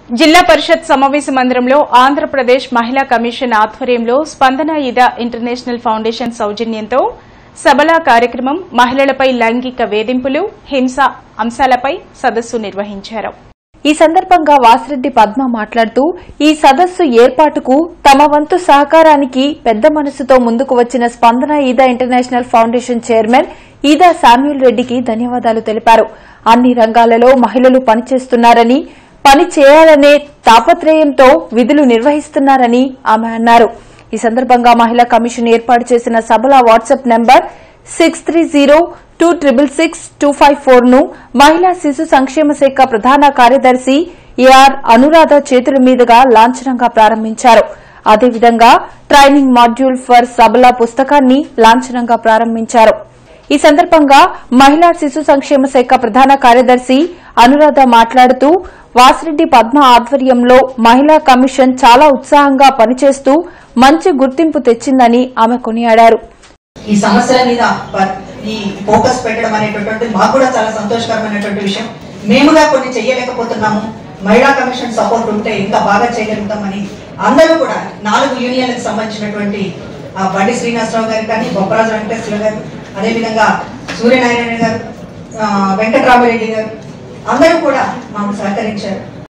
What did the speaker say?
జిల్లా పరిషత్ సమావేశ మందిరంలో ఆంధ్రప్రదేశ్ మహిళా కమిషన్ ఆధ్వర్యంలో స్పందన ఇద ఇంటర్నేషనల్ ఫౌండేషన్ సౌజన్యంతో సబలా కార్యక్రమం మహిళలపై లైంగిక వేధింపులు హింస అంశాలపై సదస్సు నిర్వహించారు ఈ సందర్భంగా వాసిరెడ్డి పద్మ మాట్లాడుతూ ఈ సదస్సు ఏర్పాటుకు తమ వంతు సహకారానికి పెద్ద మనసుతో ముందుకు వచ్చిన స్పందన Eeda international foundation chairman Eeda Samuel రెడ్డికి ధన్యవాదాలు తెలిపారు అన్ని రంగాలలో మహిళలు పనిచేస్తున్నారని పని చేయాలనే తాపత్రయంతో విధులు నిర్వహిస్తున్నారని ఆమె అన్నారు ఈ సందర్భంగా మహిళా కమిషన్ ఏర్పాటు చేసిన సభల WhatsApp number six three zero two triple six two five four ను మహిళా శిశు సంక్షేమ శాఖ ప్రధాన కార్యదర్శి ఏఆర్ అనురాధ చేతుల మీదుగా లాంఛనంగా ప్రారంభించారు అదేవిధంగా ట్రైనింగ్ మాడ్యూల్ ఫర్ సబలా పుస్తకాన్ని లాంఛనంగా ప్రారంభించారు ఈ సందర్భంగా మహిళా శిశు సంక్షేమ శాఖ ప్రధాన కార్యదర్శి అనురాధ మాట్లాడుతూ వాసిరెడ్డి పద్మ ఆధ్వర్యంలో మహిళా కమిషన్ చాలా ఉత్సాహంగా పనిచేస్తూ మంచి గుర్తింపు తెచ్చిందని ఆమె కొనియాడారు ఈ సమస్యల మీద ప- ఈ ఫోకస్ పెట్టడం అనేటటువంటి మాకు కూడా చాలా సంతోషకరమైనటువంటి విషయం మేముగా కొన్ని చేయలేకపోతున్నాము మహిళా కమిషన్ సపోర్ట్ ఉంటే ఇంకా బాగా చేయగలుగుతామని అందరూ కూడా నాలుగు యూనియన్లకు సంబంధించినటువంటి ఆ, బండి శ్రీనివాసరావు గారు కానీ బొప్పరాజు వెంకటేశ్వర గారు అదేవిధంగా సూర్యనారాయణ గారు ఆ, వెంకటరామరెడ్డి గారు అందరూ కూడా మాకు సహకరించారు